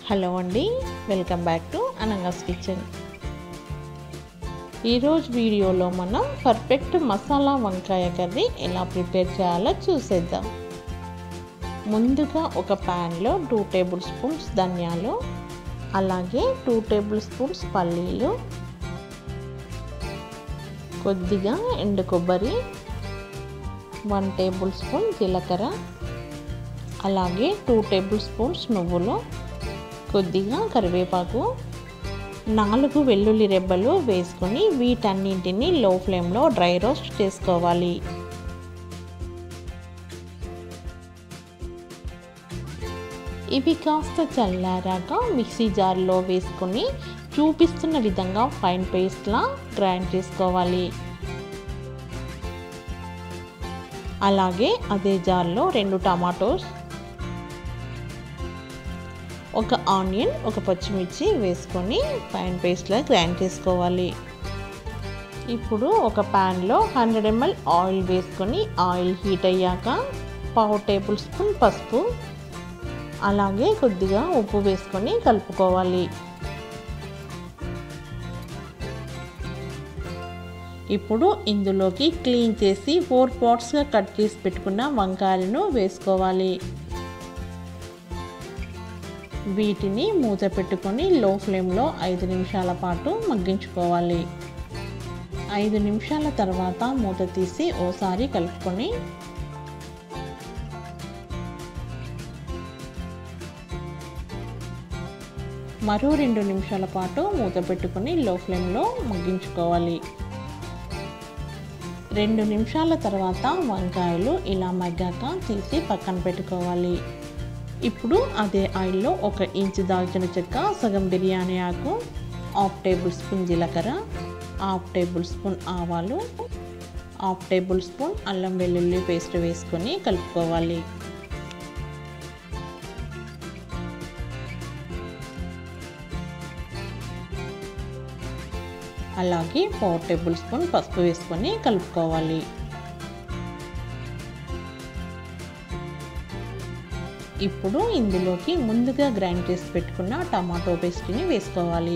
hello అండి welcome back to Anangas kitchen ఈరోజు వీడియోలో మనం పర్ఫెక్ట్ మసాలా వంకాయ కర్రీ ఎలా ప్రిపేర్ చేయాలో చూసేద్దాం ముందుగా ఒక ప్యాన్లో టూ టేబుల్ స్పూన్స్ ధనియాలు అలాగే టూ టేబుల్ స్పూన్స్ పల్లీలు కొద్దిగా ఎండు కొబ్బరి వన్ టేబుల్ స్పూన్ జీలకర్ర అలాగే టూ టేబుల్ స్పూన్స్ నువ్వులు కొద్దిగా కరివేపాకు నాలుగు వెల్లుల్లి రెబ్బలు వేసుకొని వీటన్నింటిని లో ఫ్లేమ్లో డ్రై రోస్ట్ చేసుకోవాలి ఇవి కాస్త చల్లారాక మిక్సీ జార్లో వేసుకొని చూపిస్తున్న విధంగా ఫైన్ పేస్ట్లా గ్రైండ్ చేసుకోవాలి అలాగే అదే జార్లో రెండు టమాటోస్ ఒక ఆనియన్ ఒక పచ్చిమిర్చి వేసుకొని ఫైన్ పేస్ట్లా గ్రైండ్ చేసుకోవాలి ఇప్పుడు ఒక ప్యాన్లో హండ్రెడ్ ఎంఎల్ ఆయిల్ వేసుకొని ఆయిల్ హీట్ అయ్యాక పావు టేబుల్ స్పూన్ పసుపు అలాగే కొద్దిగా ఉప్పు వేసుకొని కలుపుకోవాలి ఇప్పుడు ఇందులోకి క్లీన్ చేసి ఫోర్ పాట్స్గా కట్ చేసి పెట్టుకున్న వంకాయలను వేసుకోవాలి వీటిని మూత పెట్టుకొని లో ఫ్లేమ్లో ఐదు నిమిషాల పాటు మగ్గించుకోవాలి ఐదు నిమిషాల తర్వాత మూత తీసి ఓసారి కలుపుకొని మరో రెండు నిమిషాల పాటు మూత పెట్టుకొని లో ఫ్లేమ్లో మగ్గించుకోవాలి రెండు నిమిషాల తర్వాత వంకాయలు ఇలా మగ్గాక తీసి పక్కన పెట్టుకోవాలి ఇప్పుడు అదే ఆయిల్లో ఒక ఇంచు దాల్చిన చెక్క సగం బిర్యానీ ఆకు హాఫ్ టేబుల్ స్పూన్ జీలకర్ర హాఫ్ టేబుల్ స్పూన్ ఆవాలు హాఫ్ టేబుల్ స్పూన్ అల్లం వెల్లుల్లి పేస్ట్ వేసుకొని కలుపుకోవాలి అలాగే ఫోర్ టేబుల్ స్పూన్ పసుపు వేసుకొని కలుపుకోవాలి ఇప్పుడు ఇందులోకి ముందుగా గ్రైండ్ చేసి పెట్టుకున్న టమాటో పేస్ట్ని వేసుకోవాలి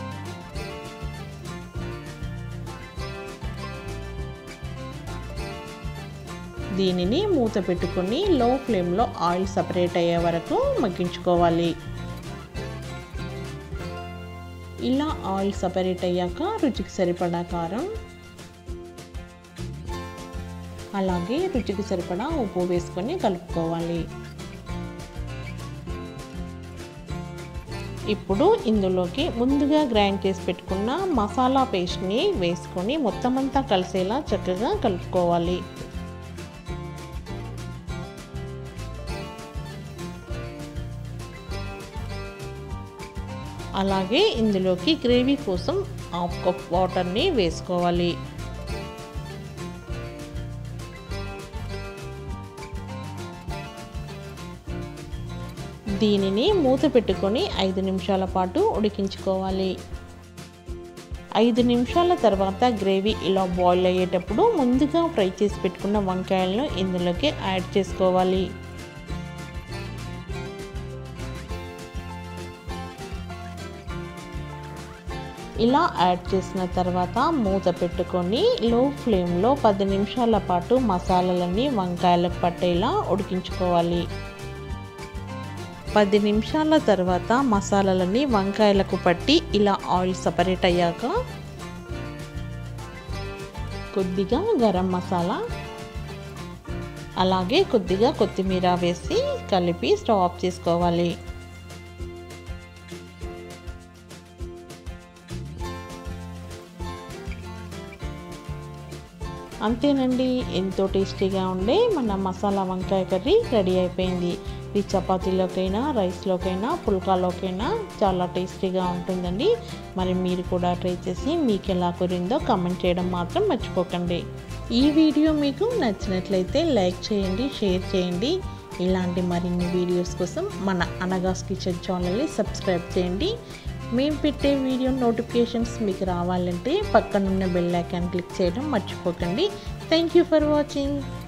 దీనిని మూత పెట్టుకొని లో ఫ్లేమ్లో ఆయిల్ సపరేట్ అయ్యే వరకు మగ్గించుకోవాలి ఇలా ఆయిల్ సపరేట్ అయ్యాక రుచికి సరిపడా కారం అలాగే రుచికి సరిపడా ఉప్పు వేసుకొని కలుపుకోవాలి ఇప్పుడు ఇందులోకి ముందుగా గ్రైండ్ చేసి పెట్టుకున్న మసాలా పేస్ట్ని వేసుకొని మొత్తం అంతా కలిసేలా చక్కగా కలుపుకోవాలి అలాగే ఇందులోకి గ్రేవీ కోసం హాఫ్ కప్ వాటర్ని వేసుకోవాలి దీనిని మూత పెట్టుకొని ఐదు నిమిషాల పాటు ఉడికించుకోవాలి ఐదు నిమిషాల తర్వాత గ్రేవీ ఇలా బాయిల్ అయ్యేటప్పుడు ముందుగా ఫ్రై చేసి పెట్టుకున్న వంకాయలను ఇందులోకి యాడ్ చేసుకోవాలి ఇలా యాడ్ చేసిన తర్వాత మూత పెట్టుకొని లో ఫ్లేమ్లో పది నిమిషాల పాటు మసాలాలన్నీ వంకాయలకు పట్టేలా ఉడికించుకోవాలి పది నిమిషాల తర్వాత మసాలాలన్నీ వంకాయలకు పట్టి ఇలా ఆయిల్ సపరేట్ అయ్యాక కొద్దిగా గరం మసాలా అలాగే కొద్దిగా కొత్తిమీర వేసి కలిపి స్టవ్ ఆఫ్ చేసుకోవాలి అంతేనండి ఎంతో టేస్టీగా ఉండే మన మసాలా వంకాయ కర్రీ రెడీ అయిపోయింది ఇది చపాతీలోకైనా రైస్లోకైనా పుల్కాలోకైనా చాలా టేస్టీగా ఉంటుందండి మరి మీరు కూడా ట్రై చేసి మీకు ఎలా కురిందో కమెంట్ చేయడం మాత్రం మర్చిపోకండి ఈ వీడియో మీకు నచ్చినట్లయితే లైక్ చేయండి షేర్ చేయండి ఇలాంటి మరిన్ని వీడియోస్ కోసం మన అనగాస్ కిచెన్ ఛానల్ని సబ్స్క్రైబ్ చేయండి మేము పెట్టే వీడియో నోటిఫికేషన్స్ మీకు రావాలంటే పక్కనున్న బెల్ ఐకాన్ క్లిక్ చేయడం మర్చిపోకండి థ్యాంక్ యూ ఫర్ వాచింగ్